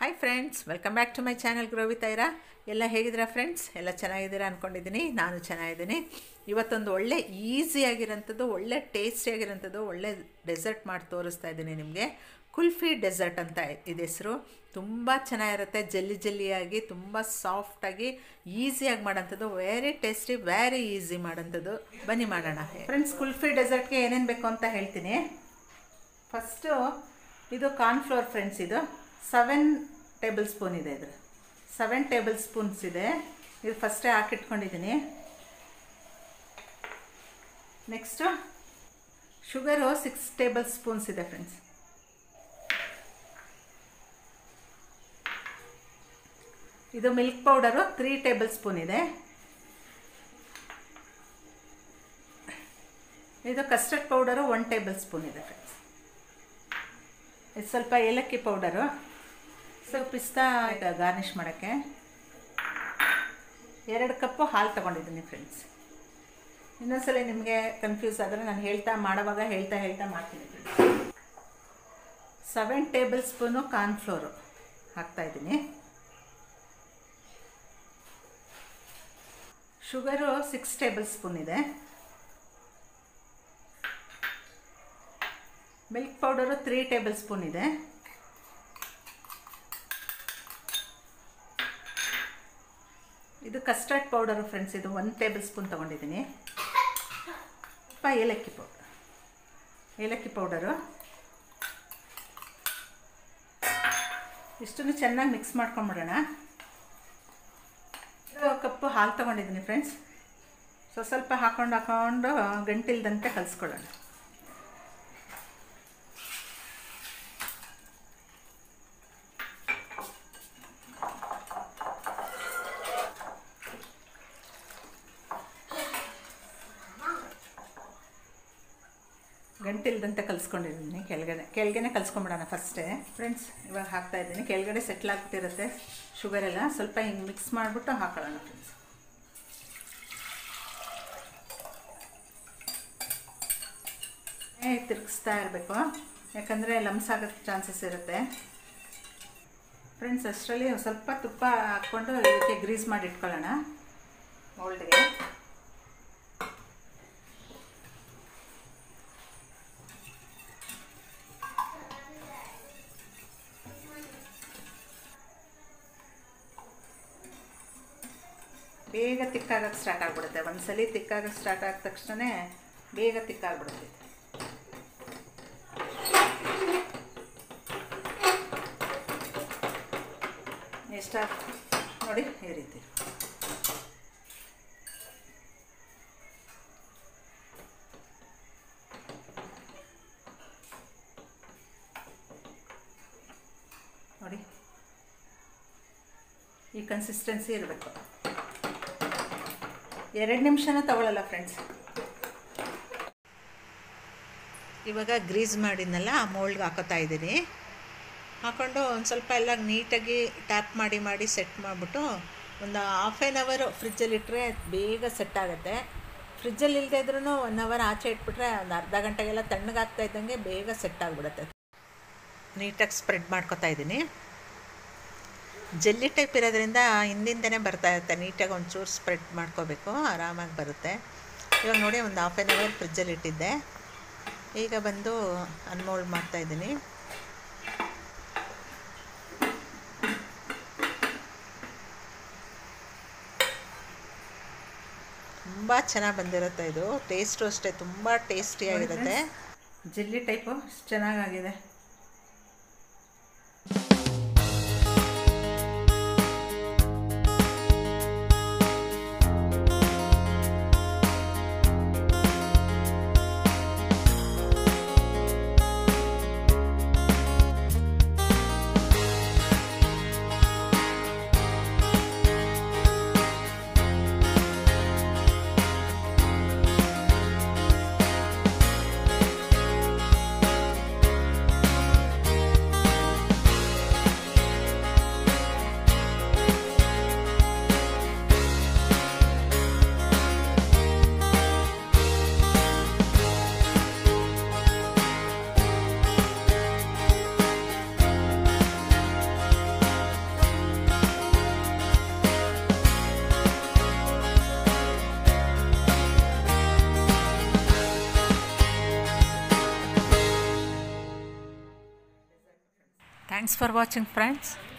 hi friends welcome back to my channel groovy ತೈರಾ ಎಲ್ಲ ಹೇಗಿದ್ದೀರಾ ಫ್ರೆಂಡ್ಸ್ ಎಲ್ಲ ಚೆನ್ನಾಗಿದ್ದೀರಾ ಅಂದ್ಕೊಂಡಿದ್ದೀನಿ ನಾನು ಚೆನ್ನಾಗಿದ್ದೀನಿ ಇವತ್ತೊಂದು ಒಳ್ಳೆ ಈಸಿಯಾಗಿರೋಂಥದ್ದು ಒಳ್ಳೆ ಟೇಸ್ಟಿಯಾಗಿರೋಂಥದ್ದು ಒಳ್ಳೆ ಡೆಸರ್ಟ್ ಮಾಡಿ ತೋರಿಸ್ತಾ ಇದ್ದೀನಿ ನಿಮಗೆ ಕುಲ್ಫಿ ಡೆಸರ್ಟ್ ಅಂತ ಇದೆ ಹೆಸರು ತುಂಬ ಚೆನ್ನಾಗಿರುತ್ತೆ ಜಲ್ಲಿ ಜಲ್ಲಿಯಾಗಿ ತುಂಬ ಸಾಫ್ಟಾಗಿ ಈಸಿಯಾಗಿ ಮಾಡೋಂಥದ್ದು ವೆರಿ ಟೇಸ್ಟಿ ವೆರಿ ಈಸಿ ಮಾಡೋಂಥದ್ದು ಬನ್ನಿ ಮಾಡೋಣ ಫ್ರೆಂಡ್ಸ್ ಕುಲ್ಫಿ ಡೆಸರ್ಟ್ಗೆ ಏನೇನು ಬೇಕು ಅಂತ ಹೇಳ್ತೀನಿ ಫಸ್ಟು ಇದು ಕಾರ್ನ್ಫ್ಲೋರ್ ಫ್ರೆಂಡ್ಸ್ ಇದು ಸೆವೆನ್ ಟೇಬಲ್ ಸ್ಪೂನ್ ಇದೆ ಇದು ಸೆವೆನ್ ಟೇಬಲ್ ಸ್ಪೂನ್ಸ್ ಇದೆ ಇದು ಫಸ್ಟೇ ಹಾಕಿಟ್ಕೊಂಡಿದ್ದೀನಿ next sugar six tablespoons ಇದೆ ಫ್ರೆಂಡ್ಸ್ ಇದು milk powder three tablespoon ಇದೆ ಇದು custard powder one tablespoon ಇದೆ ಫ್ರೆಂಡ್ಸ್ ಇದು ಸ್ವಲ್ಪ ಏಲಕ್ಕಿ ಪೌಡರು ಸ್ವಲ್ಪ ಪಿಸ್ತಾ ಗಾರ್ನಿಷ್ ಮಾಡೋಕ್ಕೆ ಎರಡು ಕಪ್ಪು ಹಾಲು ತೊಗೊಂಡಿದ್ದೀನಿ ಫ್ರೆಂಡ್ಸ್ ಇನ್ನೊಂದ್ಸಲ ನಿಮಗೆ ಕನ್ಫ್ಯೂಸ್ ಆದರೆ ನಾನು ಹೇಳ್ತಾ ಮಾಡೋವಾಗ ಹೇಳ್ತಾ ಹೇಳ್ತಾ ಮಾಡ್ತೀನಿ ಸೆವೆನ್ ಟೇಬಲ್ ಸ್ಪೂನು ಕಾರ್ನ್ಫ್ಲೋರು ಹಾಕ್ತಾಯಿದ್ದೀನಿ ಶುಗರು ಸಿಕ್ಸ್ ಟೇಬಲ್ ಸ್ಪೂನ್ ಇದೆ milk powder three tablespoon ಇದೆ ಇದು ಕಸ್ಟರ್ಡ್ ಪೌಡರು ಫ್ರೆಂಡ್ಸ್ ಇದು ಒಂದು ಟೇಬಲ್ ಸ್ಪೂನ್ ತೊಗೊಂಡಿದ್ದೀನಿ ಸ್ವಲ್ಪ ಏಲಕ್ಕಿ ಪೌಡರ್ ಏಲಕ್ಕಿ ಪೌಡರು ಇಷ್ಟನ್ನು ಚೆನ್ನಾಗಿ ಮಿಕ್ಸ್ ಮಾಡ್ಕೊಂಬಿಡೋಣ ಇದು ಕಪ್ಪು ಹಾಲು ತೊಗೊಂಡಿದ್ದೀನಿ ಫ್ರೆಂಡ್ಸ್ ಸೊ ಸ್ವಲ್ಪ ಹಾಕೊಂಡು ಹಾಕೊಂಡು ಗಂಟಿಲ್ದಂತೆ ಕಲಿಸ್ಕೊಳ್ಳೋಣ ಗಂಟಿಲ್ದಂತೆ ಕಲಿಸ್ಕೊಂಡಿದ್ದೀನಿ ಕೆಳಗಡೆ ಕೆಳಗಡೆ ಕಲಿಸ್ಕೊಂಬಿಡೋಣ ಫಸ್ಟೇ ಫ್ರೆಂಡ್ಸ್ ಇವಾಗ ಹಾಕ್ತಾ ಇದ್ದೀನಿ ಕೆಳಗಡೆ ಸೆಟ್ಲ್ ಆಗ್ಬಿಟ್ಟಿರುತ್ತೆ ಶುಗರೆಲ್ಲ ಸ್ವಲ್ಪ ಹಿಂಗೆ ಮಿಕ್ಸ್ ಮಾಡಿಬಿಟ್ಟು ಹಾಕೊಳ್ಳೋಣ ಫ್ರೆಂಡ್ಸ್ ತಿರುಗಿಸ್ತಾ ಇರಬೇಕು ಯಾಕಂದರೆ ಲಮ್ಸ್ ಆಗೋಕ್ಕೆ ಚಾನ್ಸಸ್ ಇರುತ್ತೆ ಫ್ರೆಂಡ್ಸ್ ಅಷ್ಟರಲ್ಲಿ ಸ್ವಲ್ಪ ತುಪ್ಪ ಹಾಕ್ಕೊಂಡು ಇದಕ್ಕೆ ಗ್ರೀಸ್ ಮಾಡಿ ಇಟ್ಕೊಳ್ಳೋಣ ಮೋಲ್ಡ್ಗೆ ಬೇಗ ತಿಕ್ಕಾಗಕ್ಕೆ ಸ್ಟಾರ್ಟ್ ಆಗಿಬಿಡುತ್ತೆ ಒಂದ್ಸಲಿ ತಿಕ್ಕಾಗಕ್ಕೆ ಸ್ಟಾರ್ಟ್ ಆದ ತಕ್ಷಣ ಬೇಗ ತಿಕ್ಕಾಗ್ಬಿಡುತ್ತೆ ಎಷ್ಟು ನೋಡಿ ಈ ರೀತಿ ನೋಡಿ ಈ ಕನ್ಸಿಸ್ಟೆನ್ಸಿ ಇರಬೇಕು ಎರಡು ನಿಮಿಷನ ತಗೊಳ್ಳಲ್ಲ ಫ್ರೆಂಡ್ಸ್ ಇವಾಗ ಗ್ರೀಸ್ ಮಾಡಿದ್ನಲ್ಲ ಆ ಮೋಲ್ಡ್ಗೆ ಹಾಕೋತಾ ಇದ್ದೀನಿ ಹಾಕ್ಕೊಂಡು ಒಂದು ಸ್ವಲ್ಪ ಎಲ್ಲ ನೀಟಾಗಿ ಟ್ಯಾಪ್ ಮಾಡಿ ಮಾಡಿ ಸೆಟ್ ಮಾಡಿಬಿಟ್ಟು ಒಂದು ಹಾಫ್ ಆ್ಯನ್ ಅವರು ಫ್ರಿಜ್ಜಲ್ಲಿಟ್ಟರೆ ಬೇಗ ಸೆಟ್ ಆಗುತ್ತೆ ಫ್ರಿಜ್ಜಲ್ಲಿ ಇಲ್ಲದೆ ಇದ್ರೂ ಒನ್ ಅವರ್ ಆಚೆ ಇಟ್ಬಿಟ್ರೆ ಒಂದು ಅರ್ಧ ಗಂಟೆಗೆಲ್ಲ ತಣ್ಣಗಾಗ್ತಾ ಇದ್ದಂಗೆ ಬೇಗ ಸೆಟ್ ಆಗಿಬಿಡುತ್ತೆ ನೀಟಾಗಿ ಸ್ಪ್ರೆಡ್ ಮಾಡ್ಕೊತಾ ಇದ್ದೀನಿ ಜೆಲ್ಲಿ ಟೈಪ್ ಇರೋದ್ರಿಂದ ಹಿಂದಿಂದನೇ ಬರ್ತಾ ಇರುತ್ತೆ ನೀಟಾಗಿ ಒಂಚೂರು ಸ್ಪ್ರೆಡ್ ಮಾಡ್ಕೋಬೇಕು ಆರಾಮಾಗಿ ಬರುತ್ತೆ ಇವಾಗ ನೋಡಿ ಒಂದು ಹಾಫ್ ಆ್ಯನ್ ಅವರ್ ಫ್ರಿಜ್ಜಲ್ಲಿ ಇಟ್ಟಿದ್ದೆ ಈಗ ಬಂದು ಅನ್ಮೋಲ್ಡ್ ಮಾಡ್ತಾಯಿದ್ದೀನಿ ತುಂಬ ಚೆನ್ನಾಗಿ ಬಂದಿರುತ್ತೆ ಇದು ಟೇಸ್ಟು ಅಷ್ಟೇ ತುಂಬ ಟೇಸ್ಟಿಯಾಗಿರುತ್ತೆ ಜೆಲ್ಲಿ ಟೈಪು ಚೆನ್ನಾಗಾಗಿದೆ ಥ್ಯಾಂಕ್ಸ್ ಫಾರ್ ವಾಚಿಂಗ್ ಫ್ರೆಂಡ್ಸ್